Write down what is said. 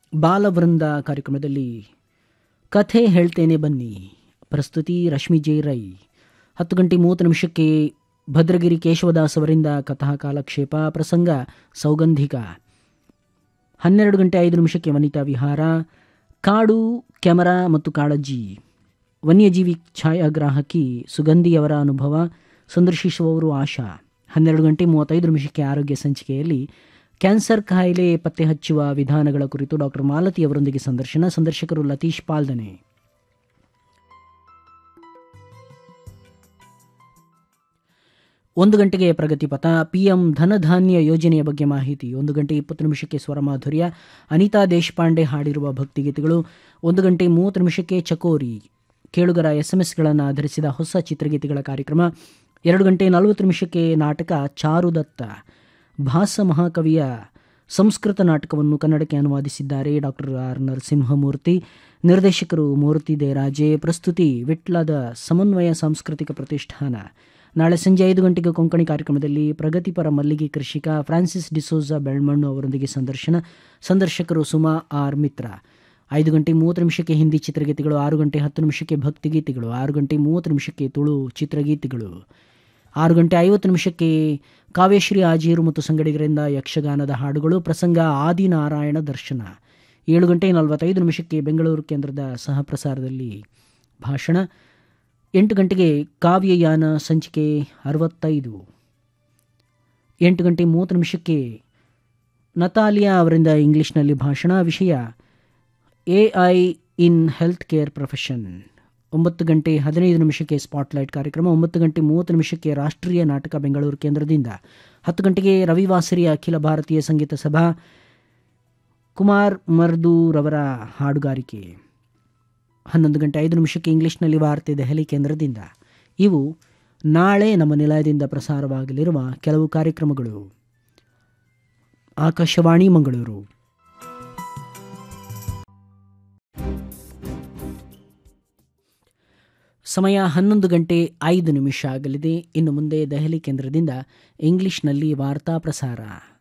ಬಾಲವೃಂದ ಕಾರ್ಯಕ್ರಮದಲ್ಲಿ ಕಥೆ ಹೇಳ್ತೇನೆ ಬನ್ನಿ ಪ್ರಸ್ತುತಿ ರಶ್ಮಿ ಜೆ ರೈ ಹತ್ತು ಗಂಟೆ ಮೂವತ್ತು ನಿಮಿಷಕ್ಕೆ ಭದ್ರಗಿರಿ ಕೇಶವದಾಸ್ ಅವರಿಂದ ಕಥಾ ಕಾಲಕ್ಷೇಪ ಪ್ರಸಂಗ ಸೌಗಂಧಿಕ ಹನ್ನೆರಡು ಗಂಟೆ ಐದು ನಿಮಿಷಕ್ಕೆ ವನಿತಾ ವಿಹಾರ ಕಾಡು ಕ್ಯಾಮರಾ ಮತ್ತು ಕಾಳಜಿ ವನ್ಯಜೀವಿ ಛಾಯಾಗ್ರಾಹಕಿ ಸುಗಂಧಿಯವರ ಅನುಭವ ಸಂದರ್ಶಿಸುವವರು ಆಶಾ ಹನ್ನೆರಡು ಗಂಟೆ ಮೂವತ್ತೈದು ನಿಮಿಷಕ್ಕೆ ಆರೋಗ್ಯ ಸಂಚಿಕೆಯಲ್ಲಿ ಕ್ಯಾನ್ಸರ್ ಕಾಯಿಲೆ ಪತ್ತೆ ಹಚ್ಚುವ ವಿಧಾನಗಳ ಕುರಿತು ಡಾಕ್ಟರ್ ಮಾಲತಿ ಅವರೊಂದಿಗೆ ಸಂದರ್ಶನ ಸಂದರ್ಶಕರು ಲತೀಶ್ ಪಾಲ್ದನೆ ಒಂದು ಗಂಟೆಗೆ ಪ್ರಗತಿಪಥ ಪಿಎಂ ಧನಧಾನ್ಯ ಯೋಜನೆಯ ಬಗ್ಗೆ ಮಾಹಿತಿ ಒಂದು ಗಂಟೆ ಇಪ್ಪತ್ತು ನಿಮಿಷಕ್ಕೆ ಸ್ವರಮಾಧುರ್ಯ ಅನಿತಾ ದೇಶಪಾಂಡೆ ಹಾಡಿರುವ ಭಕ್ತಿಗೀತೆಗಳು ಒಂದು ಗಂಟೆ ಮೂವತ್ತು ನಿಮಿಷಕ್ಕೆ ಚಕೋರಿ ಕೇಳುಗರ ಎಸ್ಎಂಎಸ್ಗಳನ್ನು ಆಧರಿಸಿದ ಹೊಸ ಚಿತ್ರಗೀತೆಗಳ ಕಾರ್ಯಕ್ರಮ ಎರಡು ಗಂಟೆ ನಲವತ್ತು ನಿಮಿಷಕ್ಕೆ ನಾಟಕ ಚಾರುದತ್ತ ಭಾಸ ಮಹಾಕವಿಯ ಸಂಸ್ಕೃತ ನಾಟಕವನ್ನು ಕನ್ನಡಕ್ಕೆ ಅನುವಾದಿಸಿದ್ದಾರೆ ಡಾಕ್ಟರ್ ಆರ್ ನರಸಿಂಹಮೂರ್ತಿ ನಿರ್ದೇಶಕರು ಮೂರ್ತಿ ದೇರಾಜೆ ಪ್ರಸ್ತುತಿ ವಿಟ್ಲದ ಸಮನ್ವಯ ಸಾಂಸ್ಕೃತಿಕ ಪ್ರತಿಷ್ಠಾನ ನಾಳೆ ಸಂಜೆ ಐದು ಗಂಟೆಗೆ ಕೊಂಕಣಿ ಕಾರ್ಯಕ್ರಮದಲ್ಲಿ ಪ್ರಗತಿಪರ ಮಲ್ಲಿಗೆ ಕೃಷಿಕ ಫ್ರಾನ್ಸಿಸ್ ಡಿಸೋಜಾ ಬೆಳ್ಮಣ್ಣು ಅವರೊಂದಿಗೆ ಸಂದರ್ಶನ ಸಂದರ್ಶಕರು ಸುಮಾ ಆರ್ ಮಿತ್ರ ಐದು ಗಂಟೆ ಮೂವತ್ತು ನಿಮಿಷಕ್ಕೆ ಹಿಂದಿ ಚಿತ್ರಗೀತೆಗಳು ಆರು ಗಂಟೆ ಹತ್ತು ನಿಮಿಷಕ್ಕೆ ಭಕ್ತಿಗೀತೆಗಳು ಆರು ಗಂಟೆ ಮೂವತ್ತು ನಿಮಿಷಕ್ಕೆ ತುಳು ಚಿತ್ರಗೀತೆಗಳು ಆರು ಗಂಟೆ ಐವತ್ತು ನಿಮಿಷಕ್ಕೆ ಕಾವ್ಯಶ್ರೀ ಆಜೀರು ಮತ್ತು ಸಂಗಡಿಗರಿಂದ ಯಕ್ಷಗಾನದ ಹಾಡುಗಳು ಪ್ರಸಂಗ ಆದಿನಾರಾಯಣ ದರ್ಶನ ಏಳು ಗಂಟೆ ನಲವತ್ತೈದು ನಿಮಿಷಕ್ಕೆ ಬೆಂಗಳೂರು ಕೇಂದ್ರದ ಸಹಪ್ರಸಾರದಲ್ಲಿ ಭಾಷಣ ಎಂಟು ಗಂಟೆಗೆ ಕಾವ್ಯಯಾನ ಸಂಚಿಕೆ ಅರವತ್ತೈದು ಎಂಟು ಗಂಟೆ ಮೂವತ್ತು ನಿಮಿಷಕ್ಕೆ ನತಾಲಿಯಾ ಅವರಿಂದ ಇಂಗ್ಲಿಷ್ನಲ್ಲಿ ಭಾಷಣ ವಿಷಯ A I in health care profession ಒಂಬತ್ತು ಗಂಟೆ ಹದಿನೈದು ನಿಮಿಷಕ್ಕೆ ಸ್ಪಾಟ್ಲೈಟ್ ಕಾರ್ಯಕ್ರಮ ಒಂಬತ್ತು ಗಂಟೆ ಮೂವತ್ತು ನಿಮಿಷಕ್ಕೆ ರಾಷ್ಟ್ರೀಯ ನಾಟಕ ಬೆಂಗಳೂರು ಕೇಂದ್ರದಿಂದ ಹತ್ತು ಗಂಟೆಗೆ ರವಿವಾಸರಿಯ ಅಖಿಲ ಭಾರತೀಯ ಸಂಗೀತ ಸಭಾ ಕುಮಾರ್ ಮರ್ದೂರವರ ಹಾಡುಗಾರಿಕೆ ಹನ್ನೊಂದು ಗಂಟೆ ಐದು ನಿಮಿಷಕ್ಕೆ ಇಂಗ್ಲಿಷ್ನಲ್ಲಿ ವಾರ್ತೆ ದೆಹಲಿ ಕೇಂದ್ರದಿಂದ ಇವು ನಾಳೆ ನಮ್ಮ ನಿಲಯದಿಂದ ಪ್ರಸಾರವಾಗಲಿರುವ ಕೆಲವು ಕಾರ್ಯಕ್ರಮಗಳು ಆಕಾಶವಾಣಿ ಮಂಗಳೂರು ಸಮಯ ಹನ್ನೊಂದು ಗಂಟೆ ಐದು ನಿಮಿಷ ಆಗಲಿದೆ ಇನ್ನು ಮುಂದೆ ದೆಹಲಿ ಕೇಂದ್ರದಿಂದ ಇಂಗ್ಲಿಷ್ನಲ್ಲಿ ವಾರ್ತಾ ಪ್ರಸಾರ